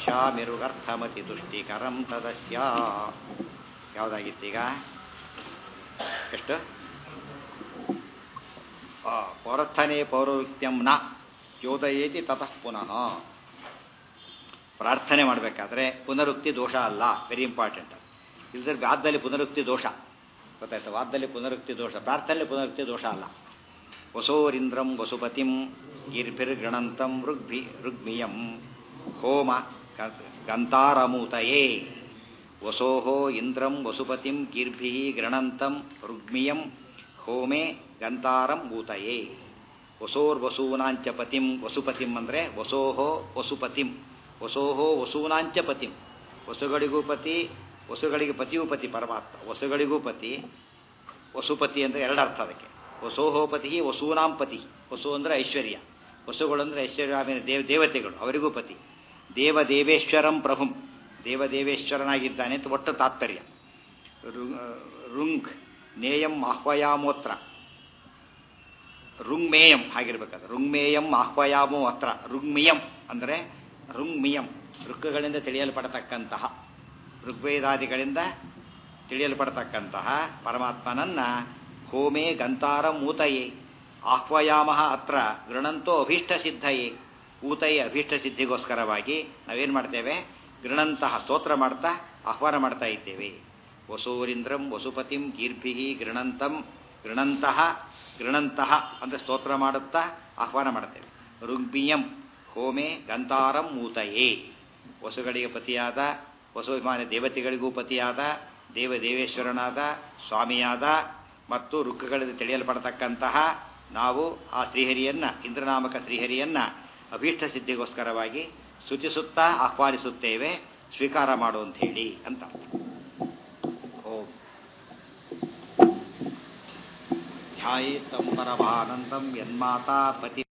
ವಕ್ಷ್ಯಾಮಿರುಗರ್ಥಮತಿ ತುಷ್ಟಿಕರಂ ತದಸ್ಯ ಯಾವುದಾಗಿತ್ತೀಗ ಎಷ್ಟು ಆ, ಪೌರಸ್ಥನೆ ಪೌರೋಕ್ತ್ಯಂ ನ ಯೋದಯೇತಿ ತತಃ ಪುನಃ ಪ್ರಾರ್ಥನೆ ಮಾಡಬೇಕಾದ್ರೆ ಪುನರುಕ್ತಿ ದೋಷ ಅಲ್ಲ ವೆರಿ ಇಂಪಾರ್ಟೆಂಟ್ ಇಲ್ದ್ರೆ ವಾದದಲ್ಲಿ ಪುನರುಕ್ತಿ ದೋಷ ಗೊತ್ತಾಯ್ತು ವಾದದಲ್ಲಿ ಪುನರುಕ್ತಿ ದೋಷ ಪ್ರಾರ್ಥನೆಯಲ್ಲಿ ಪುನರುಕ್ತಿ ದೋಷ ಅಲ್ಲ ವಸೋರಿಂದ್ರಂ ವಸುಪತಿಂ ಗೀರ್ಭಿರ್ಗಣಂತಂ ಋಗ್ಭಿ ಋಗ್ಮಿಯಂ ಹೋಮ ಗ- ಗಂತಾರಮೂತಯೇ ವಸೋಹೋ ಇಂದ್ರಂ ವಸುಪತಿಂ ಗೀರ್ಭಿ ಗೃಣಂತಂ ಋಗ್ಮಿಯಂ ಹೋಮೆ ಗಂತಾರಂ ಊತಯೇ ವಸೋರ್ವಸೂನಾಂಚ ಪತಿಂ ವಸುಪತಿಂ ಅಂದರೆ ವಸೋಹೋ ವಸುಪತಿಂ ವಸೋಹೋ ವಸೂನಾಂಚ ಪತಿಂ ವಸುಗಳಿಗೂ ಪತಿ ವಸುಗಳಿಗೆ ಪತಿಯೂ ಪತಿ ಪರಮಾತ್ಮ ವಸುಗಳಿಗೂ ಪತಿ ವಸುಪತಿ ಅಂದರೆ ಎರಡು ಅರ್ಥ ಅದಕ್ಕೆ ವಸೋಹೋಪತಿ ವಸೂನಾಂ ಪತಿ ವಸು ಅಂದರೆ ಐಶ್ವರ್ಯ ವಸುಗಳು ಅಂದರೆ ಐಶ್ವರ್ಯ ಆಮೇಲೆ ದೇವ ದೇವತೆಗಳು ಅವರಿಗೂ ಪತಿ ದೇವದೇವೇಶ್ವರಂ ಪ್ರಭುಂ ದೇವದೇವೇಶ್ವರನಾಗಿದ್ದಾನೆ ಅಂತ ಒಟ್ಟು ತಾತ್ಪರ್ಯ ರು- ರುಂಗ್ ನೇಯಂ ಆಹ್ವಯಾಮೋತ್ರ ರುಂಗ್ಮೇಯಂ ಹಾಗಿರ್ಬೇಕಾದ್ರೆ ರುಂಗ್ಮೇಯಂ ಆಹ್ವಯಾಮೋ ಅತ್ರ ರುಂಗ್ಮಿಯಂ ಅಂದರೆ ರುಂಗ್ಮಿಯಂ ಋಕ್ಕಗಳಿಂದ ತಿಳಿಯಲ್ಪಡತಕ್ಕಂತಹ ಋಗ್ವೇದಾದಿಗಳಿಂದ ತಿಳಿಯಲ್ಪಡತಕ್ಕಂತಹ ಪರಮಾತ್ಮನನ್ನ ಹೋಮೇ ಗಂತಾರ ಮೂತಯೇ ಆಹ್ವಯಾಮಃ ಅತ್ರ ಗೃಣಂತೋ ಅಭೀಷ್ಟ ಸಿದ್ಧಯೇ ಊತಯೇ ಅಭೀಷ್ಟ ಸಿದ್ಧಿಗೋಸ್ಕರವಾಗಿ ನಾವೇನು ಮಾಡ್ತೇವೆ ಗೃಣಂತಹ ಸ್ತೋತ್ರ ಮಾಡ್ತಾ ಆಹ್ವಾನ ಮಾಡ್ತಾ ಇದ್ದೇವೆ ವಸೂರಿಂದ್ರಂ ವಸುಪತಿಂ ಗೀರ್ಭಿ ಗೃಣಂತಂ ಗೃಣಂತಹ ಗೃಣಂತಹ ಅಂದರೆ ಸ್ತೋತ್ರ ಮಾಡುತ್ತಾ ಆಹ್ವಾನ ಮಾಡ್ತೇವೆ ರುಗ್ಮಿಯಂ ಹೋಮೆ ಗಂತಾರಂ ಮೂತಯೇ ವಸುಗಳಿಗೆ ಪತಿಯಾದ ವಸುವಿಮಾನ ದೇವತೆಗಳಿಗೂ ಪತಿಯಾದ ದೇವ ದೇವೇಶ್ವರನಾದ ಸ್ವಾಮಿಯಾದ ಮತ್ತು ರುಕ್ಕಗಳಲ್ಲಿ ತಿಳಿಯಲ್ಪಡತಕ್ಕಂತಹ ನಾವು ಆ ಶ್ರೀಹರಿಯನ್ನ ಇಂದ್ರನಾಮಕ ಶ್ರೀಹರಿಯನ್ನ ಅಭೀಷ್ಟ ಸಿದ್ಧಿಗೋಸ್ಕರವಾಗಿ ಸೂಚಿಸುತ್ತಾ ಆಹ್ವಾನಿಸುತ್ತೇವೆ ಸ್ವೀಕಾರ ಮಾಡು ಅಂತ ಹೇಳಿ ಅಂತ ಓಂ ಧ್ಯಾಯೇತ್ತಂ ಪರಮಾನಂದಂ ಯನ್ಮಾತಾ ಪತಿ